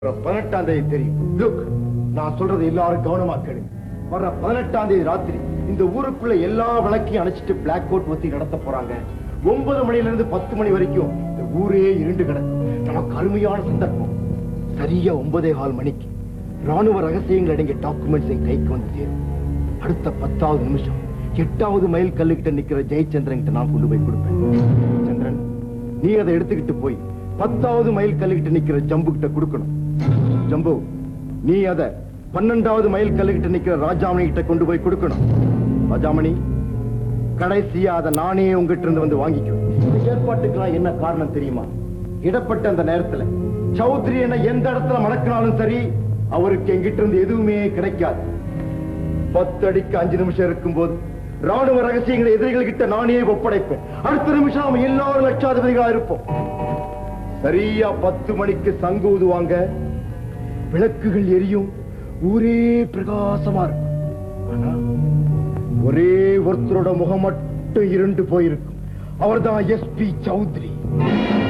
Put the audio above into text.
வர பதினெட்டாம் தேதி தெரியும் லுக் நான் சொல்றது எல்லாரும் கவனமா கேளுங்க வர பதினெட்டாம் தேதி ராத்திரி இந்த ஊருக்குள்ள எல்லா விளக்கையும் அணைச்சிட்டு பிளாக் கோட் ஒத்தி நடத்த போறாங்க ஒன்பது மணில இருந்து பத்து மணி வரைக்கும் இந்த ஊரே இருண்டு கிடக்கும் நமக்கு அருமையான சந்தர்ப்பம் சரியா ஒன்பதே கால் மணிக்கு ராணுவ ரகசியங்கள் அடங்கிய டாக்குமெண்ட்ஸ் என் கைக்கு வந்து சேரும் அடுத்த பத்தாவது நிமிஷம் எட்டாவது மைல் கல்லுகிட்ட நிக்கிற ஜெயச்சந்திரன் கிட்ட நான் கொண்டு போய் கொடுப்பேன் சந்திரன் நீ அதை எடுத்துக்கிட்டு போய் பத்தாவது மைல் கல்லுகிட்ட நிக்கிற ஜம்பு கிட்ட கொடுக்கணும் ஜம்பு நீ அத பன்னெண்டாவது மைல் கல்லுகிட்ட நிக்கிற ராஜாமணி கிட்ட கொண்டு போய் கொடுக்கணும் ராஜாமணி கடைசியா அதை நானே உங்ககிட்ட இருந்து வந்து வாங்கிக்குவேன் இந்த ஏற்பாட்டுக்கெல்லாம் என்ன காரணம் தெரியுமா இடப்பட்ட அந்த நேரத்துல சௌத்ரி என்ன எந்த இடத்துல மடக்கினாலும் சரி அவருக்கு எங்கிட்ட இருந்து எதுவுமே கிடைக்காது பத்து அடிக்கு அஞ்சு நிமிஷம் இருக்கும்போது ராணுவ ரகசியங்களை எதிரிகள் கிட்ட நானே ஒப்படைப்பேன் அடுத்த நிமிஷம் நாம எல்லாரும் லட்சாதிபதிகளா இருப்போம் சரியா பத்து மணிக்கு சங்கு ஊதுவாங்க விளக்குகள் எரியும் ஊரே பிரகாசமா இருக்கும் ஆனா ஒரே ஒருத்தரோட முகம் மட்டும் இருண்டு போயிருக்கும் அவர்தான் எஸ்பி சௌத்ரி